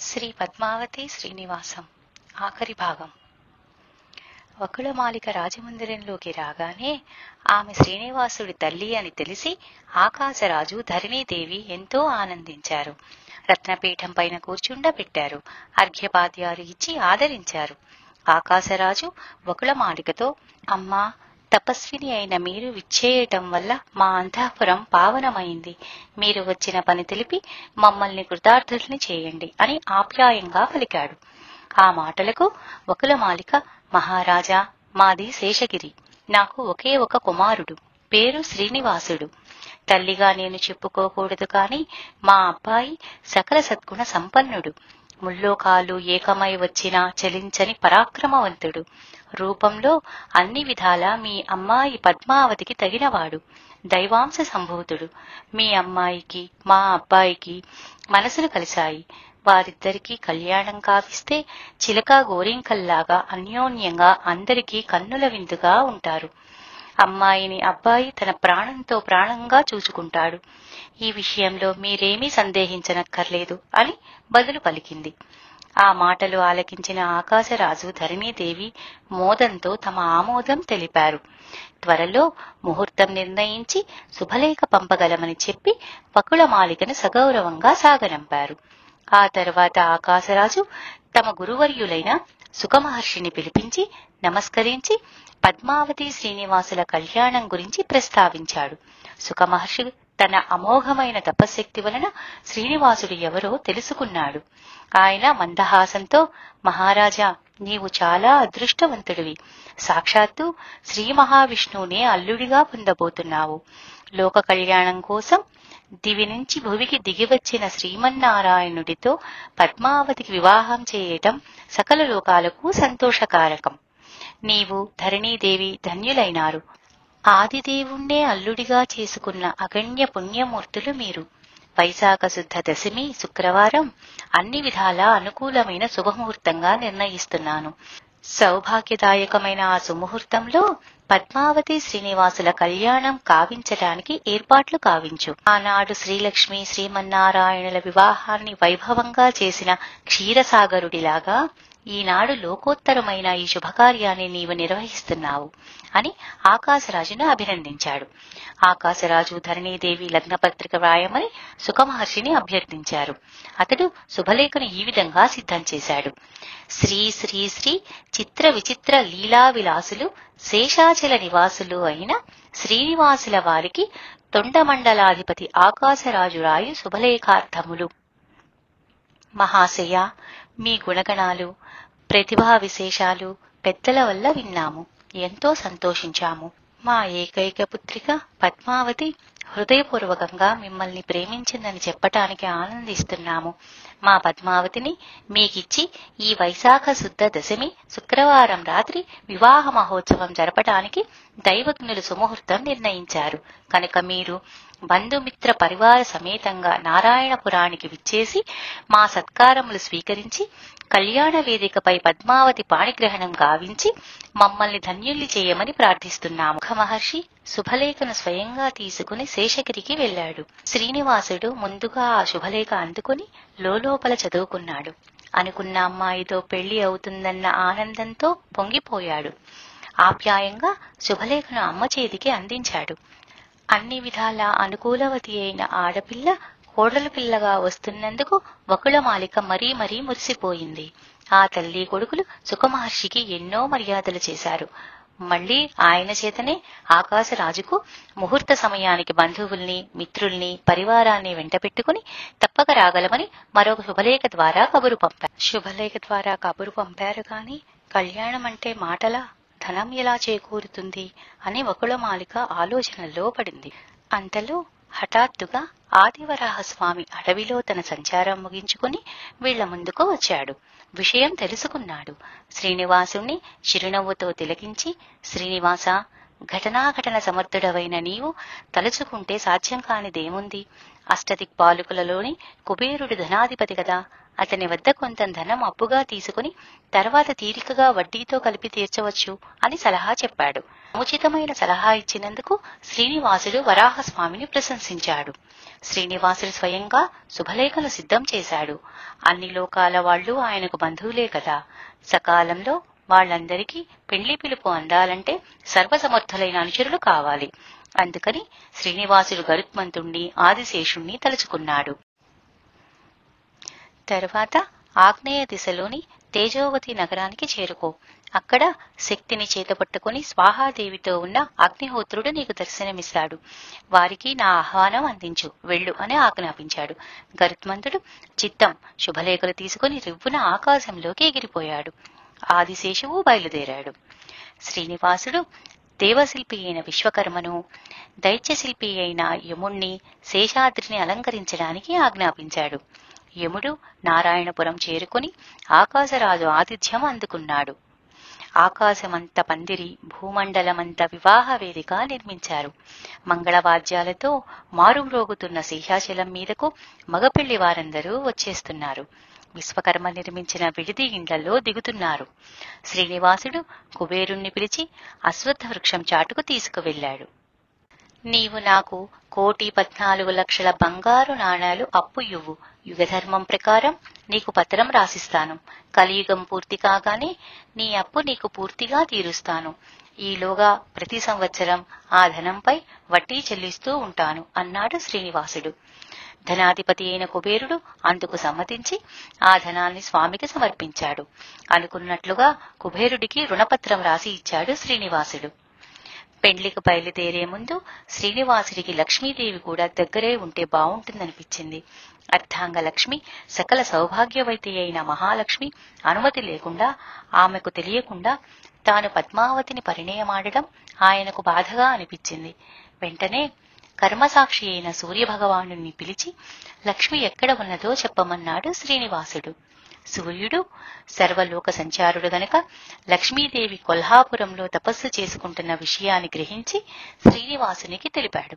శ్రీ పద్మావతి శ్రీనివాసం ఆఖరి భాగం వకుళమాలిక రాజమందిరంలోకి రాగానే ఆమె శ్రీనివాసుడి తల్లి అని తెలిసి ఆకాశరాజు ధరణీదేవి ఎంతో ఆనందించారు రత్నపీఠం పైన కూర్చుండబెట్టారు అర్ఘ్యపాద్యాలు ఇచ్చి ఆదరించారు ఆకాశరాజు వకుళమాలికతో అమ్మా తపస్విని అయిన మీరు విచ్చేయటం వల్ల మా అంతఃపురం పావనమైంది మీరు వచ్చిన పని తెలిపి మమ్మల్ని కృతార్థుల్ని చేయండి అని ఆప్యాయంగా పలికాడు ఆ మాటలకు వకులమాలిక మహారాజా మాది శేషగిరి నాకు ఒకే ఒక కుమారుడు పేరు శ్రీనివాసుడు తల్లిగా నేను చెప్పుకోకూడదు కాని మా అబ్బాయి సకల సద్గుణ సంపన్నుడు ముల్లోకాలు ఏకమై వచ్చినా చలించని పరాక్రమవంతుడు రూపంలో అన్ని విధాలా మీ అమ్మాయి పద్మావతికి తగినవాడు దైవాంశ సంభూతుడు మీ అమ్మాయికి మా అబ్బాయికి మనసులు కలిశాయి వారిద్దరికీ కళ్యాణం కావిస్తే చిలక గోరింకల్లాగా అన్యోన్యంగా అందరికీ కన్నుల విందుగా ఉంటారు అమ్మాయిని అబ్బాయి తన ప్రాణంతో ప్రాణంగా చూసుకుంటాడు ఈ విషయంలో మీరేమీ సందేహించనక్కర్లేదు అని బదులు పలికింది ఆ మాటలు ఆలకించిన ఆకాశరాజు ధరణీదేవి మోదంతో తమ ఆమోదం తెలిపారు త్వరలో ముహూర్తం నిర్ణయించి శుభలేఖ పంపగలమని చెప్పి వకుళమాలికను సగౌరవంగా సాగనంపారు ఆ తర్వాత ఆకాశరాజు తమ గురువర్యులైన సుఖమహర్షిని పిలిపించి నమస్కరించి పద్మావతి శ్రీనివాసుల కళ్యాణం గురించి ప్రస్తావించాడు సుఖమహర్షి తన అమోఘమైన తపశ్శక్తి వలన శ్రీనివాసుడు ఎవరో తెలుసుకున్నాడు ఆయన మందహాసంతో మహారాజా నీవు చాలా అదృష్టవంతుడివి సాక్షాత్తు శ్రీ మహావిష్ణువునే అల్లుడిగా పొందబోతున్నావు లోక కళ్యాణం కోసం దివి నుంచి భువికి దిగివచ్చిన శ్రీమన్నారాయణుడితో పద్మావతికి వివాహం చేయటం సకల లోకాలకు సంతోషకారకం నీవు ధరణీదేవి ధన్యులైనారు ఆదిదేవుణ్ణే అల్లుడిగా చేసుకున్న అగణ్య పుణ్యమూర్తులు మీరు వైశాఖ శుద్ధ దశమి శుక్రవారం అన్ని విధాలా అనుకూలమైన శుభముహూర్తంగా నిర్ణయిస్తున్నాను సౌభాగ్యదాయకమైన ఆ సుముహూర్తంలో పద్మావతి శ్రీనివాసుల కళ్యాణం కావించడానికి ఏర్పాట్లు కావించు ఆనాడు శ్రీలక్ష్మి శ్రీమన్నారాయణుల వివాహాన్ని వైభవంగా చేసిన క్షీరసాగరుడిలాగా ఈనాడు లోకోత్తరమైన ఈ శుభకార్యాన్ని నీవు నిర్వహిస్తున్నావు అని ఆకాశరాజును అభినందించాడు ఆకాశరాజు ధరణీదేవి లగ్నపత్రిక వ్రాయమని సుఖమహర్షిని అభ్యర్థించారు అతడు శుభలేఖను ఈ విధంగా సిద్ధం చేశాడు శ్రీ శ్రీ శ్రీ చిత్ర విచిత్ర లీలా విలాసులు శేషాచల నివాసులు అయిన శ్రీనివాసుల వారికి తొండమండలాధిపతి ఆకాశరాజు రాయు శుభలేఖార్థములు మహాశయ మీ గుణగణాలు ప్రతిభా విశేషాలు పెద్దల వల్ల విన్నాము ఎంతో సంతోషించాము మా ఏకైక పుత్రిక పద్మావతి హృదయపూర్వకంగా మిమ్మల్ని ప్రేమించిందని చెప్పటానికి ఆనందిస్తున్నాము మా పద్మావతిని మీకిచ్చి ఈ వైశాఖ శుద్ధ దశమి శుక్రవారం రాత్రి వివాహ మహోత్సవం జరపటానికి దైవజ్ఞులు సుముహూర్తం నిర్ణయించారు కనుక మీరు బంధుమిత్ర పరివార సమేతంగా నారాయణపురానికి విచ్చేసి మా సత్కారములు స్వీకరించి కళ్యాణ వేదికపై పద్మావతి పాణిగ్రహణం గావించి మమ్మల్ని ధన్యుల్ని చేయమని ప్రార్థిస్తున్నాము ముఖ మహర్షి శుభలేఖను స్వయంగా తీసుకుని శేషగిరికి వెళ్ళాడు శ్రీనివాసుడు ముందుగా ఆ శుభలేఖ అందుకుని లోలోపల చదువుకున్నాడు అనుకున్న అమ్మాయితో పెళ్లి అవుతుందన్న ఆనందంతో పొంగిపోయాడు ఆప్యాయంగా శుభలేఖను అమ్మ చేతికి అందించాడు అన్ని విధాల అనుకూలవతి అయిన ఆడపిల్ల కోడల పిల్లగా వస్తున్నందుకు వకుళమాలిక మరీ మరీ మురిసిపోయింది ఆ తల్లి కొడుకులు సుఖమహర్షికి ఎన్నో మర్యాదలు చేశారు మళ్లీ ఆయన చేతనే ఆకాశరాజుకు ముహూర్త సమయానికి బంధువుల్ని మిత్రుల్ని పరివారాన్ని వెంటపెట్టుకుని తప్పక రాగలమని మరొక శుభలేఖ ద్వారా కబురు పంపారు శుభలేఖ ద్వారా కబురు పంపారు కాని కళ్యాణం అంటే మాటలా ధనం ఎలా చేకూరుతుంది అని వకుళమాలిక ఆలోచనలో పడింది అంతలో హఠాత్తుగా ఆదివరాహస్వామి అడవిలో తన సంచారం ముగించుకుని వీళ్ల ముందుకు వచ్చాడు విషయం తెలుసుకున్నాడు శ్రీనివాసుణ్ణి చిరునవ్వుతో తిలకించి శ్రీనివాస ఘటనాఘటన సమర్థుడవైన నీవు తలుచుకుంటే సాధ్యం కానిదేముంది అష్టదిక్పాలకులలోని కుబేరుడు ధనాధిపతి కదా అతని వద్ద కొంత ధనం అప్పుగా తీసుకుని తర్వాత తీరికగా వడ్డీతో కలిపి తీర్చవచ్చు అని సలహా చెప్పాడు ఉచితమైన సలహా ఇచ్చినందుకు శ్రీనివాసుడు వరాహస్వామిని ప్రశంసించాడు శ్రీనివాసుడు స్వయంగా శుభలేఖలు సిద్ధం చేశాడు అన్ని లోకాల వాళ్ళు ఆయనకు బంధువులే కదా సకాలంలో వాళ్ళందరికీ పెండ్లి పిలుపు అందాలంటే సర్వసమర్థులైన అనుచరులు కావాలి అందుకని శ్రీనివాసుడు గరుత్మంతుణ్ణి ఆదిశేషుణ్ణి తలుచుకున్నాడు తరువాత ఆగ్నేయ దిశలోని తేజోవతి నగరానికి చేరుకో అక్కడ శక్తిని చేతపట్టుకుని స్వాహాదేవితో ఉన్న అగ్నిహోత్రుడు నీకు దర్శనమిస్తాడు వారికి నా ఆహ్వానం అందించు వెళ్ళు అని ఆజ్ఞాపించాడు గరుత్మంతుడు చిత్తం శుభలేఖలు తీసుకుని రివ్వున ఆకాశంలోకి ఎగిరిపోయాడు ఆదిశేషువు బయలుదేరాడు శ్రీనివాసుడు దేవశిల్పి అయిన విశ్వకర్మను దైత్యశిల్పి అయిన యముణ్ణి శేషాద్రిని అలంకరించడానికి ఆజ్ఞాపించాడు యముడు నారాయణపురం చేరుకుని ఆకాశరాజు ఆతిథ్యం అందుకున్నాడు ఆకాశమంత పందిరి భూమండలమంత వివాహ వేదిక నిర్మించారు మంగళవాద్యాలతో మారుమ్రోగుతున్న శేషాచలం మీదకు మగపెళ్లి వారందరూ వచ్చేస్తున్నారు విశ్వకర్మ నిర్మించిన విడిది ఇండ్లలో దిగుతున్నారు శ్రీనివాసుడు కుబేరుణ్ణి పిలిచి అశ్వత్థ వృక్షం చాటుకు తీసుకువెళ్ళాడు నీవు నాకు కోటి పద్నాలుగు లక్షల బంగారు నాణాలు అప్పు ఇవ్వు యుగధర్మం ప్రకారం నీకు పత్రం రాసిస్తాను కలియుగం పూర్తి కాగానే నీ అప్పు నీకు పూర్తిగా తీరుస్తాను ఈలోగా ప్రతి సంవత్సరం ఆ ధనంపై వడ్డీ చెల్లిస్తూ ఉంటాను అన్నాడు శ్రీనివాసుడు ధనాధిపతి అయిన కుబేరుడు అందుకు సమ్మతించి ఆ ధనాన్ని స్వామికి సమర్పించాడు అనుకున్నట్లుగా కుబేరుడికి రుణపత్రం రాసి ఇచ్చాడు శ్రీనివాసుడు పెండ్లికి బయలుదేరే ముందు శ్రీనివాసుడికి లక్ష్మీదేవి కూడా దగ్గరే ఉంటే బావుంటుందనిపించింది అర్థాంగ లక్ష్మి సకల సౌభాగ్యవతి అయిన మహాలక్ష్మి అనుమతి లేకుండా ఆమెకు తెలియకుండా తాను పద్మావతిని పరిణయమాడడం ఆయనకు బాధగా అనిపించింది వెంటనే కర్మసాక్షి అయిన సూర్యభగవానుని పిలిచి లక్ష్మి ఎక్కడ ఉన్నదో చెప్పమన్నాడు శ్రీనివాసుడు సూర్యుడు సర్వలోక సంచారుడు గనక లక్ష్మీదేవి కొల్హాపురంలో తపస్సు చేసుకుంటున్న విషయాన్ని గ్రహించి శ్రీనివాసునికి తెలిపాడు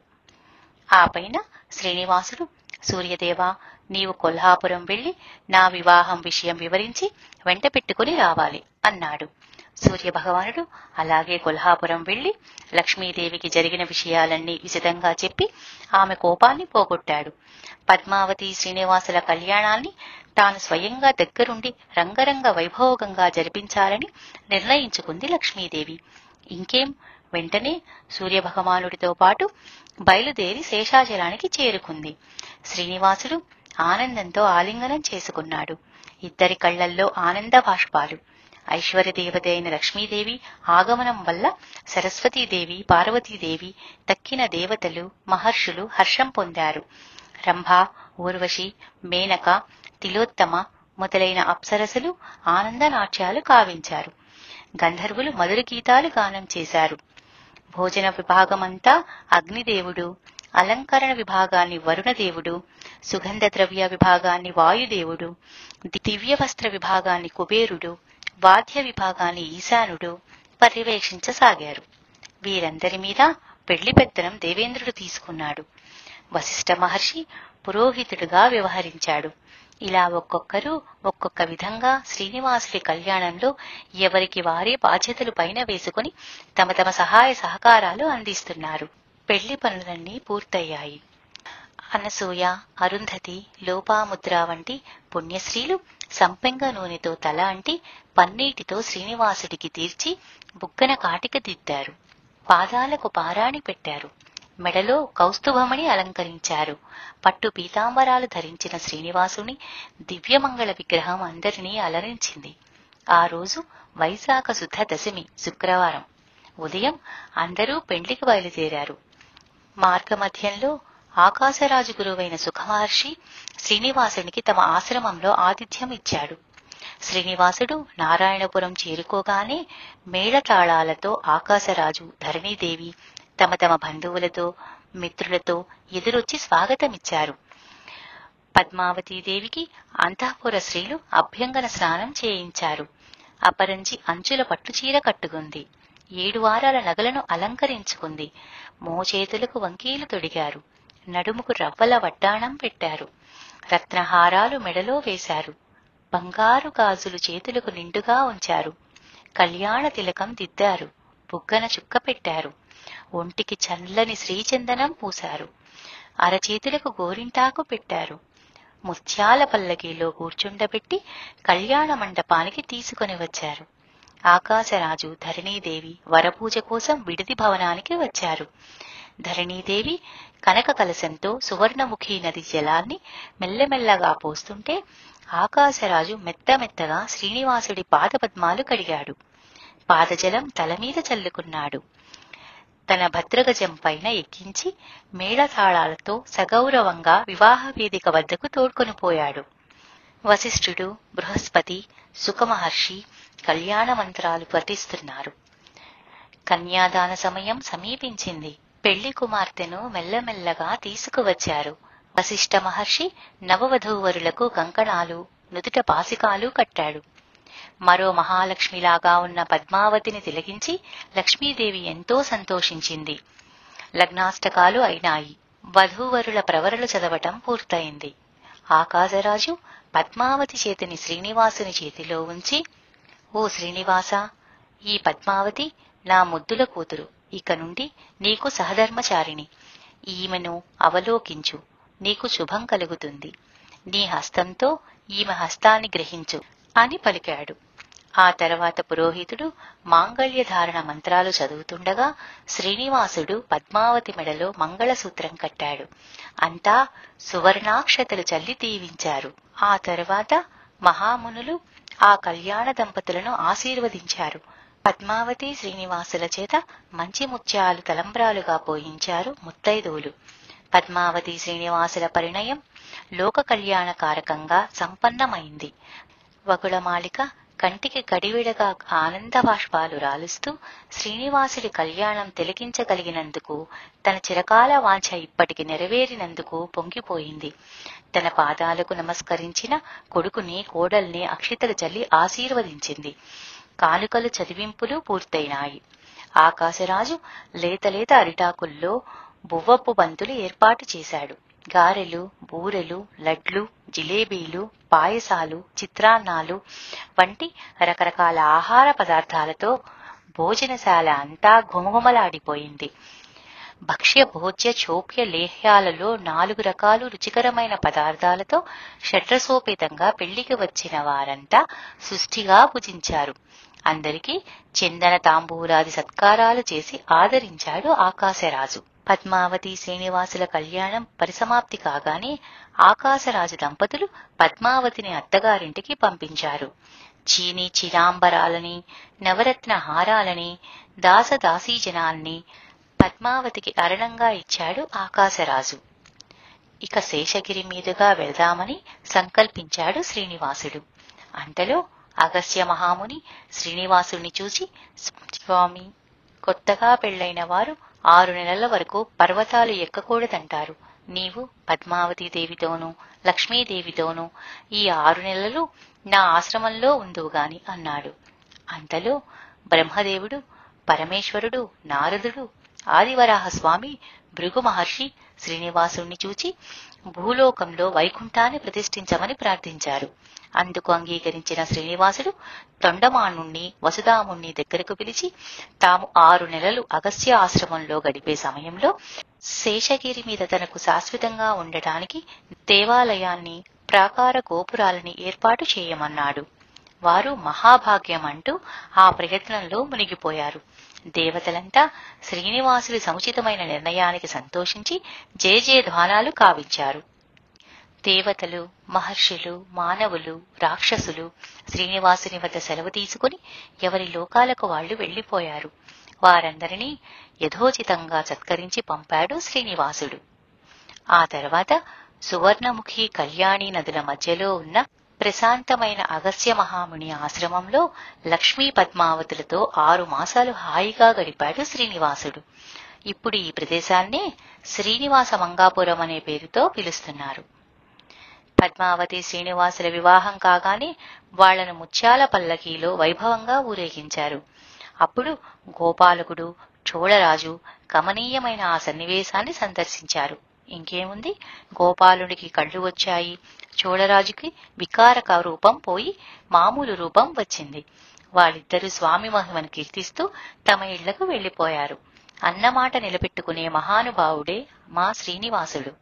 ఆ పైన శ్రీనివాసుడు సూర్యదేవా నీవు కొల్హాపురం వెళ్లి నా వివాహం విషయం వివరించి వెంట పెట్టుకుని రావాలి అన్నాడు సూర్య భగవానుడు అలాగే కొల్హాపురం వెళ్లి లక్ష్మీదేవికి జరిగిన విషయాలన్నీ విశదంగా చెప్పి ఆమె కోపాన్ని పోగొట్టాడు పద్మావతి శ్రీనివాసుల కళ్యాణాన్ని తాను స్వయంగా దగ్గరుండి రంగరంగ వైభోగంగా జరిపించాలని నిర్ణయించుకుంది లక్ష్మీదేవి ఇంకేం వెంటనే సూర్యభగవానుడితో పాటు బయలుదేరి శేషాచలానికి చేరుకుంది శ్రీనివాసుడు ఆనందంతో ఆలింగనం చేసుకున్నాడు ఇద్దరి కళ్లల్లో ఆనంద బాష్పాలు ఐశ్వర్యదేవత అయిన లక్ష్మీదేవి ఆగమనం వల్ల సరస్వతీదేవి పార్వతీదేవి తక్కిన దేవతలు మహర్షులు హర్షం పొందారు రంభ ఊర్వశి మేనక తిలోత్తమ మొదలైన అప్సరసలు ఆనందనాట్యాలు కావించారు గంధర్వులు మధుర గీతాలు గానం చేశారు భోజన విభాగమంతా అగ్నిదేవుడు అలంకరణ విభాగాన్ని వరుణదేవుడు సుగంధ ద్రవ్య విభాగాన్ని వాయుదేవుడు దివ్య వస్త్ర విభాగాన్ని కుబేరుడు వాద్య విభాగాన్ని ఈశానుడు పర్యవేక్షించసాగారు వీరందరి మీద పెళ్లి పెత్తనం దేవేంద్రుడు తీసుకున్నాడు వశిష్ఠ మహర్షి పురోహితుడుగా వ్యవహరించాడు ఇలా ఒక్కొక్కరు ఒక్కొక్క విధంగా శ్రీనివాసుడి కళ్యాణంలో ఎవరికి వారే బాధ్యతలు పైన వేసుకుని తమ తమ సహాయ సహకారాలు అందిస్తున్నారు పెళ్లి పనులన్నీ పూర్తయ్యాయి అనసూయ అరుంధతి లోపాముద్ర వంటి పుణ్యశ్రీలు సంపెంగ నూనెతో తల అంటి పన్నీటితో శ్రీనివాసుడికి తీర్చి బుగ్గన కాటిక దిద్దారు పాదాలకు పారాణి పెట్టారు మెడలో కౌస్తుభమణి అలంకరించారు పట్టు పీతాంబరాలు ధరించిన శ్రీనివాసుని దివ్యమంగళ విగ్రహం అందరినీ అలరించింది ఆ రోజు వైశాఖ శుద్ధ దశమి శుక్రవారం ఉదయం అందరూ పెండ్లికి బయలుదేరారు మార్గమధ్యంలో ఆకాశరాజు గురువైన సుఖమహర్షి శ్రీనివాసునికి తమ ఆశ్రమంలో ఆతిథ్యం ఇచ్చాడు శ్రీనివాసుడు నారాయణపురం చేరుకోగానే మేళతాళాలతో ఆకాశరాజు ధరణీదేవి తమ తమ బంధువులతో మిత్రులతో ఎదురొచ్చి స్వాగతమిచ్చారు పద్మావతీదేవికి అంతఃపుర స్త్రీలు అభ్యంగన స్నానం చేయించారు అపరంజి అంచుల పట్టుచీర కట్టుకుంది ఏడు వారాల నగలను అలంకరించుకుంది మోచేతులకు వంకీలు తొడిగారు నడుముకు రవ్వల వడ్డాణం పెట్టారు రత్నహారాలు మెడలో వేశారు బంగారు గాజులు చేతులకు నిండుగా ఉంచారు కళ్యాణ తిలకం దిద్దారు బుగ్గన చుక్క పెట్టారు ఒంటికి చల్లని శ్రీచందనం పూశారు అరచేతులకు గోరింటాకు పెట్టారు ముత్యాల పల్లకీలో కూర్చుండబెట్టి కళ్యాణ మండపానికి తీసుకొని వచ్చారు ఆకాశరాజు ధరణీదేవి వరపూజ కోసం విడిది భవనానికి వచ్చారు ధరణీదేవి కనక కలశంతో సువర్ణముఖి నది జలాన్ని మెల్లమెల్లగా పోస్తుంటే ఆకాశరాజు మెత్తమెత్తగా శ్రీనివాసుడి పాదపద్మాలు కడిగాడు పాదజలం తల మీద చల్లుకున్నాడు తన భద్రగజం పైన ఎక్కించి మేళతాళాలతో సగౌరవంగా వివాహ వేదిక వద్దకు తోడ్కొని పోయాడు వశిష్ఠుడు బృహస్పతి సుఖమహర్షి కళ్యాణ మంత్రాలు పఠిస్తున్నారు కన్యాదాన సమయం సమీపించింది పెళ్లి కుమార్తెను మెల్లమెల్లగా తీసుకువచ్చారు వశిష్ఠ మహర్షి నవవధూవరులకు కంకణాలు నుదుట పాసికాలు కట్టాడు మరో మహాలక్ష్మిలాగా ఉన్న పద్మావతిని తిలకించి లక్ష్మీదేవి ఎంతో సంతోషించింది లగ్నాష్టకాలు అయినాయి వధూవరుల ప్రవరలు చదవటం పూర్తయింది ఆకాశరాజు పద్మావతి చేతిని శ్రీనివాసుని చేతిలో ఉంచి ఓ శ్రీనివాస ఈ పద్మావతి నా ముద్దుల కూతురు ఇక నుండి నీకు సహధర్మచారిణి ఈమెను అవలోకించు నీకు శుభం కలుగుతుంది నీ హస్తంతో ఈమె హస్తాన్ని గ్రహించు అని పలికాడు ఆ తర్వాత పురోహితుడు మాంగళ్యధారణ మంత్రాలు చదువుతుండగా శ్రీనివాసుడు పద్మావతి మెడలో మంగళసూత్రం కట్టాడు అంతా సువర్ణాక్షతలు చల్లి దీవించారు ఆ తర్వాత మహామునులు ఆ కళ్యాణ దంపతులను ఆశీర్వదించారు పద్మావతి శ్రీనివాసుల చేత మంచి ముత్యాలు తలంబ్రాలుగా పోయించారు ముత్తైదువులు పద్మావతి శ్రీనివాసుల పరిణయం లోక కళ్యాణకారకంగా సంపన్నమైంది వకుళమాలిక కంటికి గడివిడగా ఆనంద బాష్పాలు రాలుస్తూ శ్రీనివాసుడి కళ్యాణం తిలకించగలిగినందుకు తన చిరకాల వాంఛ ఇప్పటికి నెరవేరినందుకు పొంగిపోయింది తన పాదాలకు నమస్కరించిన కొడుకుని కోడల్ని అక్షితలు చల్లి ఆశీర్వదించింది కానుకలు చదివింపులు పూర్తయినాయి ఆకాశరాజు లేతలేత అరిటాకుల్లో బువ్వపు బంతులు ఏర్పాటు చేశాడు గారెలు బూరెలు లడ్లు జిలేబీలు పాయసాలు చిత్రాన్నాలు వంటి రకరకాల ఆహార పదార్థాలతో భోజనశాల అంతా ఘుమఘుమలాడిపోయింది భక్ష్య భోజ్య చోప్య లేహ్యాలలో నాలుగు రకాలు రుచికరమైన పదార్థాలతో షడ్రసోపేతంగా పెళ్లికి వచ్చిన వారంతా సుష్టిగా భుజించారు అందరికీ చందన తాంబూలాది సత్కారాలు చేసి ఆదరించాడు ఆకాశరాజు పద్మావతి శ్రీనివాసుల కళ్యాణం పరిసమాప్తి కాగానే ఆకాశరాజు దంపతులు పద్మావతిని అత్తగారింటికి పంపించారు చీని చిరాంబరాలని నవరత్న హారాలని దాసదాసీజనాల్ని పద్మావతికి అరణంగా ఇచ్చాడు ఆకాశరాజు ఇక శేషగిరి మీదుగా వెళదామని సంకల్పించాడు శ్రీనివాసుడు అంతలో అగస్య మహాముని శ్రీనివాసుని చూసి స్వామి కొత్తగా పెళ్లైన వారు ఆరు నెలల వరకు పర్వతాలు ఎక్కకూడదంటారు నీవు పద్మావతి దేవితోనూ లక్ష్మీదేవితోనూ ఈ ఆరు నెలలు నా ఆశ్రమంలో ఉందువుగాని అన్నాడు అంతలో బ్రహ్మదేవుడు పరమేశ్వరుడు నారదుడు ఆదివరాహ స్వామి భృగు మహర్షి శ్రీనివాసుణ్ణి చూచి భూలోకంలో వైకుంఠాన్ని ప్రతిష్ఠించమని ప్రార్థించారు అందుకు అంగీకరించిన శ్రీనివాసుడు తొండమానుణ్ణి వసుదాముణ్ణి దగ్గరకు పిలిచి తాము ఆరు నెలలు అగస్య ఆశ్రమంలో గడిపే సమయంలో శేషగిరి మీద తనకు శాశ్వతంగా ఉండటానికి దేవాలయాన్ని ప్రాకార గోపురాలని ఏర్పాటు చేయమన్నాడు వారు మహాభాగ్యం అంటూ ఆ ప్రయత్నంలో మునిగిపోయారు దేవతలంతా శ్రీనివాసుడి సముచితమైన నిర్ణయానికి సంతోషించి జయజయధ్వానాలు కావించారు దేవతలు మహర్షులు మానవులు రాక్షసులు శ్రీనివాసుని వద్ద సెలవు తీసుకుని ఎవరి లోకాలకు వాళ్లు వెళ్లిపోయారు వారందరినీ యథోచితంగా సత్కరించి పంపాడు శ్రీనివాసుడు ఆ తర్వాత సువర్ణముఖి కళ్యాణి నదుల మధ్యలో ఉన్న ప్రశాంతమైన అగస్య మహాముని ఆశ్రమంలో లక్ష్మీ పద్మావతులతో ఆరు మాసాలు హాయిగా గడిపాడు శ్రీనివాసుడు ఇప్పుడు ఈ ప్రదేశాన్నే శ్రీనివాస మంగాపురం అనే పేరుతో పిలుస్తున్నారు పద్మావతి శ్రీనివాసుల వివాహం కాగానే వాళ్లను ముత్యాల పల్లకీలో వైభవంగా ఊరేగించారు అప్పుడు గోపాలకుడు చోళరాజు కమనీయమైన ఆ సన్నివేశాన్ని సందర్శించారు ఇంకేముంది గోపాలుడికి కళ్ళు వచ్చాయి చోళరాజుకి వికారక రూపం పోయి మామూలు రూపం వచ్చింది వాళ్ళిద్దరూ స్వామి మహిమను కీర్తిస్తూ తమ ఇళ్లకు వెళ్లిపోయారు అన్నమాట నిలబెట్టుకునే మహానుభావుడే మా శ్రీనివాసుడు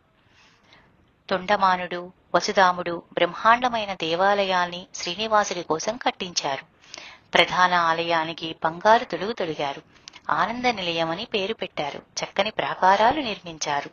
తొండమానుడు వసుదాముడు బ్రహ్మాండమైన దేవాలయాల్ని శ్రీనివాసుడి కోసం కట్టించారు ప్రధాన ఆలయానికి బంగారు తొడుగు తొడిగారు ఆనంద నిలయమని పేరు పెట్టారు చక్కని ప్రాకారాలు నిర్మించారు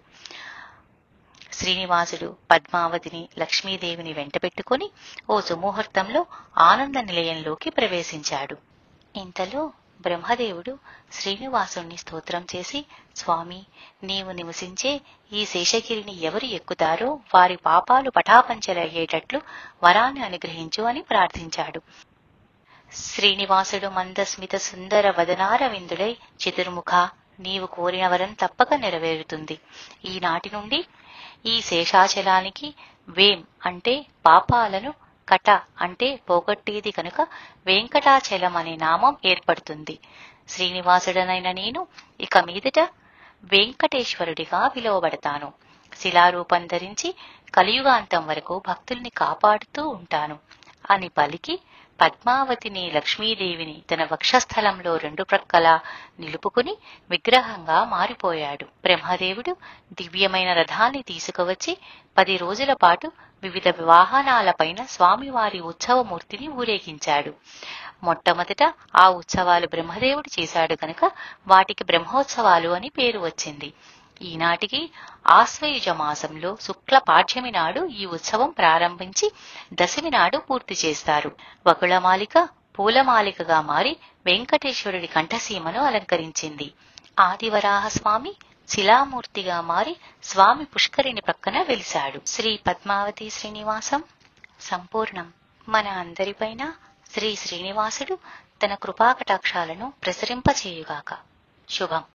శ్రీనివాసుడు పద్మావతిని లక్ష్మీదేవిని వెంటబెట్టుకుని ఓ సుముహూర్తంలో ఆనంద నిలయంలోకి ప్రవేశించాడు ఇంతలో బ్రహ్మదేవుడు శ్రీనివాసుణ్ణి స్తోత్రం చేసి స్వామి నీవు నివసించే ఈ శేషగిరిని ఎవరు ఎక్కుతారో వారి పాపాలు పటాపంచలయ్యేటట్లు వరాన్ని అనుగ్రహించు అని ప్రార్థించాడు శ్రీనివాసుడు మందస్మిత సుందర వదనార విందుడై చతుర్ముఖ నీవు కోరిన వరం తప్పక నెరవేరుతుంది ఈనాటి నుండి ఈ శేషాచలానికి వేం అంటే పాపాలను కట అంటే పోగొట్టేది కనుక వెంకటాచలం అనే నామం ఏర్పడుతుంది శ్రీనివాసుడనైన నేను ఇక మీదట వెంకటేశ్వరుడిగా పిలువబడతాను శిలారూపం ధరించి కలియుగాంతం వరకు భక్తుల్ని కాపాడుతూ ఉంటాను అని పలికి పద్మావతిని లక్ష్మీదేవిని తన వక్షస్థలంలో రెండు ప్రక్కల నిలుపుకుని విగ్రహంగా మారిపోయాడు బ్రహ్మదేవుడు దివ్యమైన రథాన్ని తీసుకువచ్చి పది రోజుల పాటు వివిధ వాహనాలపైన స్వామివారి ఉత్సవమూర్తిని ఊరేగించాడు మొట్టమొదట ఆ ఉత్సవాలు బ్రహ్మదేవుడు చేశాడు కనుక వాటికి బ్రహ్మోత్సవాలు అని పేరు వచ్చింది ఈనాటికి ఆశ్వయుజ మాసంలో శుక్ల పాఠ్యమి నాడు ఈ ఉత్సవం ప్రారంభించి దశమి నాడు పూర్తి చేస్తారు వకుళమాలిక పూలమాలికగా మారి వెంకటేశ్వరుడి కంఠసీమను అలంకరించింది ఆదివరాహ స్వామి శిలామూర్తిగా మారి స్వామి పుష్కరిణి ప్రక్కన వెలిశాడు శ్రీ పద్మావతి శ్రీనివాసం సంపూర్ణం మన అందరిపైన శ్రీ శ్రీనివాసుడు తన కృపాకటాక్షాలను ప్రసరింపచేయుగాక శుభం